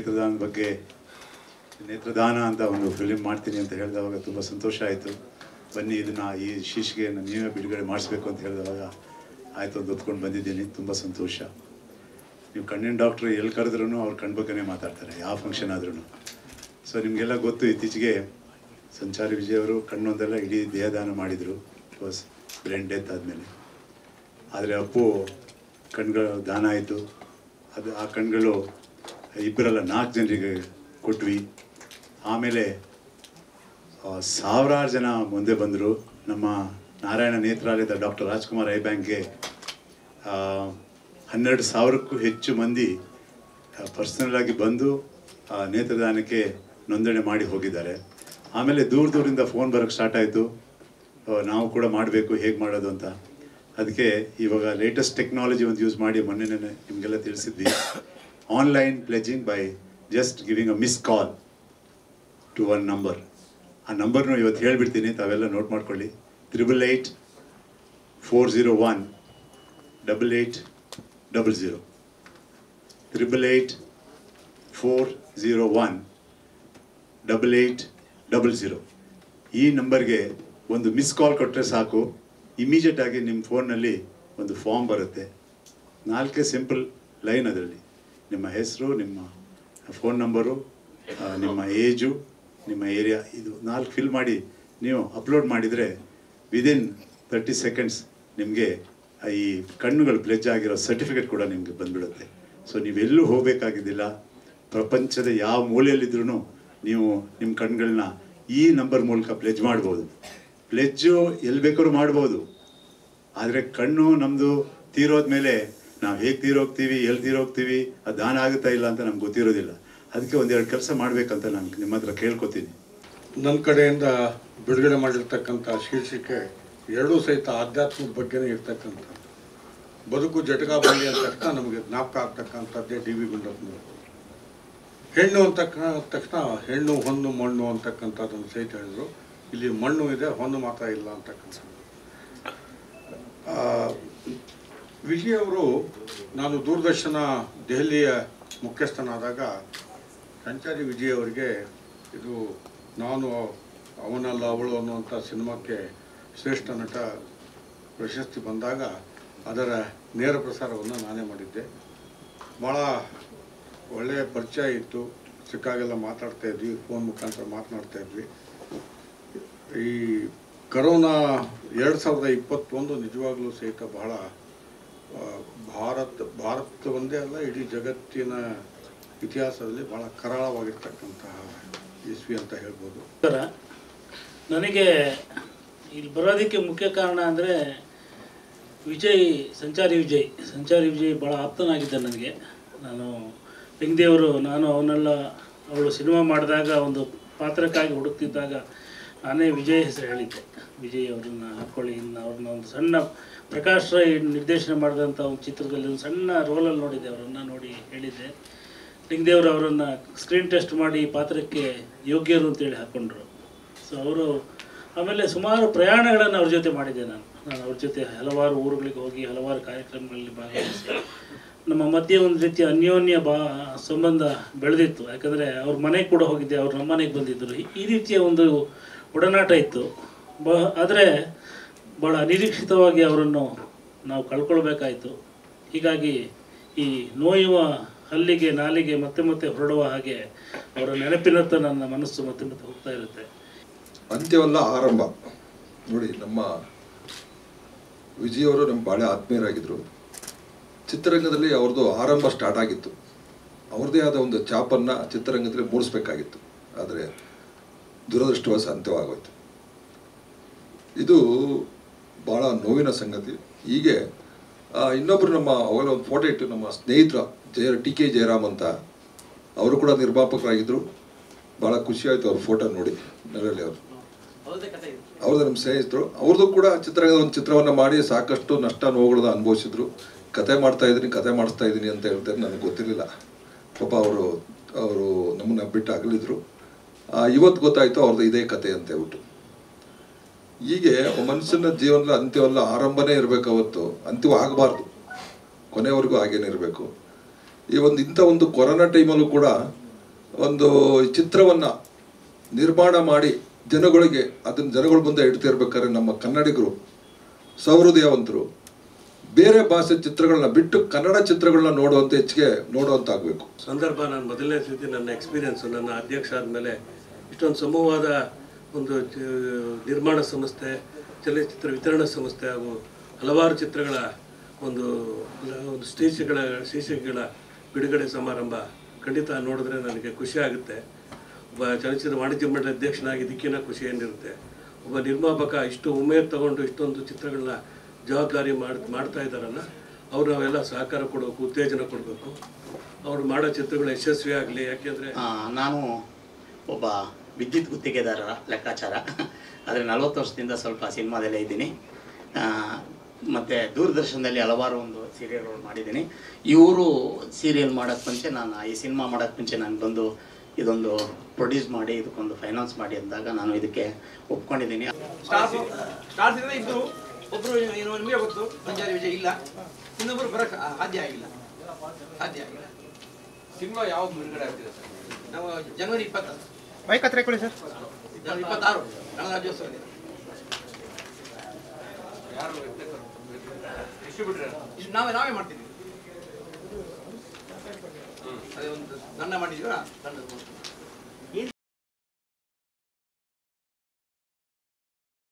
ನೇತ್ರದಾನ ಬಗ್ಗೆ ನೇತ್ರದಾನ ಅಂತ ಒಂದು ಫಿಲಿಮ್ ಮಾಡ್ತೀನಿ ಅಂತ ಹೇಳಿದವಾಗ ತುಂಬ ಸಂತೋಷ ಆಯಿತು ಬನ್ನಿ ಇದನ್ನು ಈ ಶೀರ್ಷಿಗೆಯನ್ನು ನೀವೇ ಬಿಡುಗಡೆ ಮಾಡಿಸ್ಬೇಕು ಅಂತ ಹೇಳಿದವಾಗ ಆಯಿತು ಅಂತ ಹೊತ್ಕೊಂಡು ಬಂದಿದ್ದೀನಿ ತುಂಬ ಸಂತೋಷ ನೀವು ಕಣ್ಣಿನ ಡಾಕ್ಟ್ರು ಎಲ್ಲಿ ಕರೆದ್ರೂ ಅವ್ರ ಕಣ್ ಬಗ್ಗೆನೇ ಮಾತಾಡ್ತಾರೆ ಯಾವ ಫಂಕ್ಷನ್ ಆದ್ರೂ ಸೊ ನಿಮಗೆಲ್ಲ ಗೊತ್ತು ಇತ್ತೀಚೆಗೆ ಸಂಚಾರಿ ವಿಜಯ್ ಅವರು ಕಣ್ಣೊಂದೆಲ್ಲ ಇಡೀ ದೇಹದಾನ ಮಾಡಿದರು ವಾಸ್ ಬ್ರೈನ್ ಡೆತ್ ಆದಮೇಲೆ ಆದರೆ ಅಪ್ಪು ಕಣ್ಗಳು ದಾನ ಆಯಿತು ಅದು ಆ ಕಣ್ಗಳು ಇಬ್ಬರಲ್ಲ ನಾಲ್ಕು ಜನರಿಗೆ ಕೊಟ್ವಿ ಆಮೇಲೆ ಆ, ಸಾವಿರಾರು ಜನ ಮುಂದೆ ಬಂದರು ನಮ್ಮ ನಾರಾಯಣ ನೇತ್ರಾಲಯದ ಡಾಕ್ಟರ್ ರಾಜ್ಕುಮಾರ್ ಐ ಬ್ಯಾಂಕ್ಗೆ ಆ, ಹನ್ನೆರಡು ಸಾವಿರಕ್ಕೂ ಹೆಚ್ಚು ಮಂದಿ ಪರ್ಸನಲ್ ಆಗಿ ಬಂದು ಆ, ನೇತ್ರದಾನಕ್ಕೆ ನೋಂದಣಿ ಮಾಡಿ ಹೋಗಿದ್ದಾರೆ ಆಮೇಲೆ ದೂರ ದೂರಿಂದ ಫೋನ್ ಬರೋಕ್ಕೆ ಸ್ಟಾರ್ಟ್ ಆಯಿತು ನಾವು ಕೂಡ ಮಾಡಬೇಕು ಹೇಗೆ ಮಾಡೋದು ಅಂತ ಅದಕ್ಕೆ ಇವಾಗ ಲೇಟೆಸ್ಟ್ ಟೆಕ್ನಾಲಜಿ ಒಂದು ಯೂಸ್ ಮಾಡಿ ಮೊನ್ನೆ ನಿಮಗೆಲ್ಲ ತಿಳಿಸಿದ್ವಿ online pledging by just giving a miss call to one number ಆ ನಂಬರ್ನು ಇವತ್ತು ಹೇಳ್ಬಿಡ್ತೀನಿ ತಾವೆಲ್ಲ ನೋಟ್ ಮಾಡ್ಕೊಳ್ಳಿ triple eight four zero one double eight double zero triple eight four zero one double eight double zero ಈ ನಂಬರ್ಗೆ ಒಂದು ಮಿಸ್ ಕಾಲ್ ಕೊಟ್ಟರೆ ಸಾಕು ಇಮಿಡಿಯೇಟ್ ಆಗಿ ನಿಮ್ಮ ಫೋನ್ನಲ್ಲಿ ಒಂದು ಫಾರ್ಮ್ ಬರುತ್ತೆ ನಾಲ್ಕೇ ಸಿಂಪಲ್ ಲೈನ್ ಅದರಲ್ಲಿ ನಿಮ್ಮ ಹೆಸರು ನಿಮ್ಮ ಫೋನ್ ನಂಬರು ಆ, ನಿಮ್ಮ ಏಜು ನಿಮ್ಮ ಏರಿಯಾ ಇದು ನಾಲ್ಕು ಫಿಲ್ ಮಾಡಿ ನೀವು ಅಪ್ಲೋಡ್ ಮಾಡಿದರೆ ವಿದಿನ್ ತರ್ಟಿ ಸೆಕೆಂಡ್ಸ್ ನಿಮಗೆ ಈ ಕಣ್ಣುಗಳು ಪ್ಲೆಜ್ ಆಗಿರೋ ಸರ್ಟಿಫಿಕೇಟ್ ಕೂಡ ನಿಮಗೆ ಬಂದ್ಬಿಡುತ್ತೆ ಸೊ ನೀವೆಲ್ಲೂ ಹೋಗಬೇಕಾಗಿದ್ದಿಲ್ಲ ಪ್ರಪಂಚದ ಯಾವ ಮೂಲೆಯಲ್ಲಿದ್ರೂ ನೀವು ನಿಮ್ಮ ಕಣ್ಗಳನ್ನ ಈ ನಂಬರ್ ಮೂಲಕ ಪ್ಲೆಜ್ ಮಾಡ್ಬೋದು ಪ್ಲೆಜ್ಜು ಎಲ್ಲಿ ಬೇಕಾದ್ರೂ ಮಾಡ್ಬೋದು ಆದರೆ ಕಣ್ಣು ನಮ್ಮದು ತೀರೋದ್ಮೇಲೆ ನಾವು ಹೇಗೆ ತೀರೋಗ್ತೀವಿ ಎಲ್ಲಿ ತೀರೋಗ್ತೀವಿ ಅದು ದಾನ ಆಗುತ್ತಾ ಇಲ್ಲ ಅಂತ ನಮ್ಗೆ ಗೊತ್ತಿರೋದಿಲ್ಲ ಅದಕ್ಕೆ ಒಂದೆರಡು ಕೆಲಸ ಮಾಡಬೇಕಂತ ನಾನು ನಿಮ್ಮ ಹತ್ರ ಕೇಳ್ಕೊತೀನಿ ನನ್ನ ಕಡೆಯಿಂದ ಬಿಡುಗಡೆ ಮಾಡಿರ್ತಕ್ಕಂಥ ಶೀರ್ಷಿಕೆ ಎರಡೂ ಸಹಿತ ಆಧ್ಯಾತ್ಮದ ಬಗ್ಗೆನೇ ಇರ್ತಕ್ಕಂಥ ಬದುಕು ಜಟಕ ಬಂಡಿ ಅಂತ ತಕ್ಷಣ ನಮಗೆ ಜ್ಞಾಪಕ ಆಗ್ತಕ್ಕಂಥದ್ದೇ ಡಿ ವಿ ಗುಂಡಪ್ಪನವರು ಹೆಣ್ಣು ಅಂತಕ್ಕ ತಕ್ಷಣ ಹೆಣ್ಣು ಹೊನ್ನು ಮಣ್ಣು ಅಂತಕ್ಕಂಥದ್ದನ್ನು ಸಹಿತ ಹೇಳಿದ್ರು ಇಲ್ಲಿ ಮಣ್ಣು ಇದೆ ಹೊನ್ನು ಮಾತ್ರ ಇಲ್ಲ ಅಂತಕ್ಕಂಥದ್ದು ಆ, ವಿಜಯ್ ಅವರು ನಾನು ದೂರದರ್ಶನ ದೆಹಲಿಯ ಮುಖ್ಯಸ್ಥನಾದಾಗ ಸಂಚಾರಿ ವಿಜಯ್ ಅವರಿಗೆ ಇದು ನಾನು ಅವನಲ್ಲ ಅವಳು ಅನ್ನುವಂಥ ಸಿನಿಮಾಕ್ಕೆ ಶ್ರೇಷ್ಠ ನಟ ಪ್ರಶಸ್ತಿ ಬಂದಾಗ ಅದರ ನೇರ ಪ್ರಸಾರವನ್ನು ನಾನೇ ಮಾಡಿದ್ದೆ ಭಾಳ ಒಳ್ಳೆಯ ಪರಿಚಯ ಇತ್ತು ಸಿಕ್ಕಾಗೆಲ್ಲ ಮಾತಾಡ್ತಾ ಇದ್ವಿ ಫೋನ್ ಮುಖಾಂತರ ಮಾತನಾಡ್ತಾ ಇದ್ವಿ ಈ ಕರೋನಾ ಎರಡು ಸಾವಿರದ ಇಪ್ಪತ್ತೊಂದು ನಿಜವಾಗ್ಲೂ ಸಹಿತ ಬಹಳ ಆ, ಭಾರತ ಭಾರತ ಒಂದೇ ಅಲ್ಲ ಇಡೀ ಜಗತ್ತಿನ ಇತಿಹಾಸದಲ್ಲಿ ಬಹಳ ಕರಾಳವಾಗಿರ್ತಕ್ಕಂತಹ ಇಸ್ವಿ ಅಂತ ಹೇಳ್ಬೋದು ನಮಸ್ಕಾರ ನನಗೆ ಇಲ್ಲಿ ಬರೋದಕ್ಕೆ ಮುಖ್ಯ ಕಾರಣ ಅಂದರೆ ವಿಜಯ್ ಸಂಚಾರಿ ವಿಜಯ್ ಸಂಚಾರಿ ವಿಜಯ್ ಭಾಳ ಆಪ್ತನಾಗಿದ್ದ ನನಗೆ ನಾನು ಲಿಂಗದೇವರು ನಾನು ಅವನ್ನೆಲ್ಲ ಅವಳು ಸಿನಿಮಾ ಮಾಡಿದಾಗ ಒಂದು ಪಾತ್ರಕ್ಕಾಗಿ ಹುಡುಕ್ತಿದ್ದಾಗ ನಾನೇ ವಿಜಯ್ ಹೆಸರು ಹೇಳಿದ್ದೆ ವಿಜಯ್ ಅವ್ರನ್ನ ಹಾಕ್ಕೊಳ್ಳಿ ಇನ್ನು ಅವ್ರನ್ನ ಒಂದು ಸಣ್ಣ ಪ್ರಕಾಶ್ ರೈ ನಿರ್ದೇಶನ ಮಾಡಿದಂಥ ಒಂದು ಚಿತ್ರದಲ್ಲಿ ಒಂದು ಸಣ್ಣ ರೋಲಲ್ಲಿ ನೋಡಿದ್ದೆ ಅವರನ್ನು ನೋಡಿ ಹೇಳಿದ್ದೆ ಲಿಂಗದೇವರು ಅವರನ್ನು ಸ್ಕ್ರೀನ್ ಟೆಸ್ಟ್ ಮಾಡಿ ಈ ಪಾತ್ರಕ್ಕೆ ಯೋಗ್ಯರು ಅಂತೇಳಿ ಹಾಕ್ಕೊಂಡ್ರು ಸೊ ಅವರು ಆಮೇಲೆ ಸುಮಾರು ಪ್ರಯಾಣಗಳನ್ನು ಅವ್ರ ಜೊತೆ ಮಾಡಿದ್ದೆ ನಾನು ನಾನು ಅವ್ರ ಜೊತೆ ಹಲವಾರು ಊರುಗಳಿಗೆ ಹೋಗಿ ಹಲವಾರು ಕಾರ್ಯಕ್ರಮಗಳಲ್ಲಿ ಭಾಗವಹಿಸಿ ನಮ್ಮ ಮಧ್ಯೆ ಒಂದು ರೀತಿಯ ಅನ್ಯೋನ್ಯ ಬಾ ಸಂಬಂಧ ಬೆಳೆದಿತ್ತು ಯಾಕಂದರೆ ಅವ್ರ ಮನೆಗೆ ಕೂಡ ಹೋಗಿದ್ದೆ ಅವ್ರು ನಮ್ಮ ಮನೆಗೆ ಬಂದಿದ್ದರು ಈ- ಈ ರೀತಿಯ ಒಂದು ಒಡನಾಟ ಇತ್ತು ಬ ಆದರೆ ಭಾಳ ಅನಿರೀಕ್ಷಿತವಾಗಿ ಅವರನ್ನು ನಾವು ಕಳ್ಕೊಳ್ಬೇಕಾಯಿತು ಹೀಗಾಗಿ ಈ ನೋಯುವ ಹಲ್ಲಿಗೆ ನಾಲಿಗೆ ಮತ್ತೆ ಮತ್ತೆ ಹೊರಡುವ ಹಾಗೆ ಅವರ ನೆನಪಿನತ್ತ ನನ್ನ ಮನಸ್ಸು ಮತ್ತೆ ಮತ್ತೆ ಹೋಗ್ತಾ ಇರುತ್ತೆ ಅಂತ್ಯವಲ್ಲ ಆರಂಭ ನೋಡಿ ನಮ್ಮ ವಿಜಯ್ ಅವರು ನಮ್ಮ ಭಾಳ ಆತ್ಮೀಯರಾಗಿದ್ದರು ಚಿತ್ರರಂಗದಲ್ಲಿ ಅವ್ರದ್ದು ಆರಂಭ ಸ್ಟಾರ್ಟ್ ಆಗಿತ್ತು ಅವ್ರದ್ದೇ ಆದ ಒಂದು ಚಾಪನ್ನು ಚಿತ್ರರಂಗದಲ್ಲಿ ಮೂಡಿಸ್ಬೇಕಾಗಿತ್ತು ಆದರೆ ದುರದೃಷ್ಟವಶ ಅಂತ್ಯವಾಗೋಯ್ತು ಇದು ಭಾಳ ನೋವಿನ ಸಂಗತಿ ಹೀಗೆ ಆ, ಇನ್ನೊಬ್ರು ನಮ್ಮ ಅವಾಗ ಒಂದು ಫೋಟೋ ಇಟ್ಟು ನಮ್ಮ ಸ್ನೇಹಿತರ ಜಯ ಟಿ ಕೆ ಜಯರಾಮ್ ಅಂತ ಅವರು ಕೂಡ ನಿರ್ಮಾಪಕರಾಗಿದ್ದರು ಭಾಳ ಖುಷಿಯಾಯಿತು ಅವ್ರ ಫೋಟೋ ನೋಡಿ ನರಲ್ಲಿ ಅವರು ಅವ್ರದ್ದು ನಮ್ಮ ಸ್ನೇಹಿತರು ಅವ್ರದ್ದು ಕೂಡ ಚಿತ್ರರಂಗದ ಒಂದು ಚಿತ್ರವನ್ನು ಮಾಡಿ ಸಾಕಷ್ಟು ನಷ್ಟ ನೋವುಗಳನ್ನ ಅನುಭವಿಸಿದ್ರು ಕತೆ ಮಾಡ್ತಾ ಇದ್ದೀನಿ ಕತೆ ಮಾಡಿಸ್ತಾ ಇದ್ದೀನಿ ಅಂತ ಹೇಳ್ತಾರೆ ನನಗೆ ಗೊತ್ತಿರಲಿಲ್ಲ ಪಾಪ ಅವರು ಅವರು ನಮ್ಮನ್ನ ಬಿಟ್ಟು ಅಗಲಿದ್ರು ಆ, ಇವತ್ತು ಗೊತ್ತಾಯ್ತು ಅವ್ರದ್ದು ಇದೇ ಕತೆ ಅಂತ ಹೇಳ್ಬಿಟ್ಟು ಹೀಗೆ ಒಬ್ಬ ಮನುಷ್ಯನ ಜೀವನದ ಅಂತ್ಯವಲ್ಲ ಆರಂಭನೇ ಇರಬೇಕು ಅವತ್ತು ಅಂತ್ಯವ ಆಗಬಾರ್ದು ಕೊನೆವರೆಗೂ ಹಾಗೇನೆ ಇರಬೇಕು ಈ ಒಂದು ಇಂಥ ಒಂದು ಕೊರೋನಾ ಟೈಮಲ್ಲೂ ಕೂಡ ಒಂದು ಚಿತ್ರವನ್ನು ನಿರ್ಮಾಣ ಮಾಡಿ ಜನಗಳಿಗೆ ಅದನ್ನು ಜನಗಳ ಮುಂದೆ ಇಡ್ತಿರ್ಬೇಕಾದ್ರೆ ನಮ್ಮ ಕನ್ನಡಿಗರು ಸಹೃದಯವಂತರು ಬೇರೆ ಭಾಷೆ ಚಿತ್ರಗಳನ್ನ ಬಿಟ್ಟು ಕನ್ನಡ ಚಿತ್ರಗಳನ್ನ ನೋಡುವಂತ ಹೆಚ್ಚಿಗೆ ನೋಡುವಂತ ಆಗಬೇಕು ಸಂದರ್ಭ ನಾನು ಮೊದಲನೇ ಸತಿ ನನ್ನ ಎಕ್ಸ್ಪೀರಿಯನ್ಸು ನನ್ನ ಅಧ್ಯಕ್ಷ ಆದಮೇಲೆ ಇಷ್ಟೊಂದು ಸಮೂಹವಾದ ಒಂದು ಚ- ನಿರ್ಮಾಣ ಸಂಸ್ಥೆ ಚಲನಚಿತ್ರ ವಿತರಣಾ ಸಂಸ್ಥೆ ಹಾಗೂ ಹಲವಾರು ಚಿತ್ರಗಳ ಒಂದು ಒಂದು ಶೀರ್ಷಿಕೆಗಳ ಶೀರ್ಷಿಕೆಗಳ ಬಿಡುಗಡೆ ಸಮಾರಂಭ ಖಂಡಿತ ನೋಡಿದ್ರೆ ನನಗೆ ಖುಷಿ ಆಗುತ್ತೆ ಒಬ್ಬ ಚಲನಚಿತ್ರ ವಾಣಿಜ್ಯ ಮಂಡಳಿ ಅಧ್ಯಕ್ಷನಾಗಿ ಇದಕ್ಕಿಂತ ಖುಷಿ ಏನಿರುತ್ತೆ ಒಬ್ಬ ನಿರ್ಮಾಪಕ ಇಷ್ಟು ಉಮೇದು ತಗೊಂಡು ಇಷ್ಟೊಂದು ಚಿತ್ರಗಳನ್ನ ಜವಾಬ್ದಾರಿ ಮಾಡಿ ಮಾಡ್ತಾ ಇದ್ದಾರಲ್ಲ ಅವ್ರು ನಾವೆಲ್ಲ ಸಹಕಾರ ಕೊಡಬೇಕು ಉತ್ತೇಜನ ಕೊಡಬೇಕು ಅವ್ರು ಮಾಡೋ ಚಿತ್ರಗಳು ಯಶಸ್ವಿ ಆಗಲಿ ಯಾಕೆಂದರೆ ಆ, ನಾನು ಒಬ್ಬ ವಿದ್ಯುತ್ ಗುತ್ತಿಗೆದಾರರ ಲೆಕ್ಕಾಚಾರ ಆದರೆ ನಲವತ್ತು ವರ್ಷದಿಂದ ಸ್ವಲ್ಪ ಸಿನಿಮಾದಲ್ಲೇ ಇದ್ದೀನಿ ಮತ್ತು ದೂರದರ್ಶನದಲ್ಲಿ ಹಲವಾರು ಒಂದು ಸೀರಿಯಲ್ಗಳು ಮಾಡಿದ್ದೀನಿ ಇವರು ಸೀರಿಯಲ್ ಮಾಡೋಕ್ಕೆ ಮುಂಚೆ ನಾನು ಈ ಸಿನಿಮಾ ಮಾಡೋಕ್ಕೆ ಮುಂಚೆ ನಾನು ಬಂದು ಇದೊಂದು ಪ್ರೊಡ್ಯೂಸ್ ಮಾಡಿ ಇದಕ್ಕೊಂದು ಫೈನಾನ್ಸ್ ಮಾಡಿ ಅಂದಾಗ ನಾನು ಇದಕ್ಕೆ ಒಪ್ಕೊಂಡಿದ್ದೀನಿ ಸ್ಟಾರ್ಸ್ ಸ್ಟಾರ್ಸ್ ಇಂದ ಇಬ್ರು ಒಬ್ರು ಏನು ನಿಮಗೆ ಗೊತ್ತು ಸಂಚಾರಿ ವಿಜಯ್ ಇಲ್ಲ ಇನ್ನೊಬ್ರು ಬರಕ್ ಸಾಧ್ಯ ಆಗಿಲ್ಲ ಸಾಧ್ಯ ಆಗಿಲ್ಲ ಸಿನಿಮಾ ಯಾವಾಗ ಬಿಡುಗಡೆ ಆಗ್ತಿದೆ ಸರ್ ನಾವು ಜನವರಿ ಇಪ್ಪತ್ತ ಬೈಕ್ ಹತ್ರ ಕೊಡಿ ಸರ್ ಜನವರಿ ಇಪ್ಪತ್ತಾರು ಗಣರಾಜ್ಯೋತ್ಸವ ದಿನ ಯಾರು ಡಿಸ್ಟ್ರಿಬ್ಯೂಟರ್ ಇಷ್ಟು ನಾವೇ ನಾವೇ ಮಾಡ್ತಿದ್ವಿ ಅದೇ ಒಂದು ದಂಡ ಮಾಡಿದ್ವಿ ತಂಡ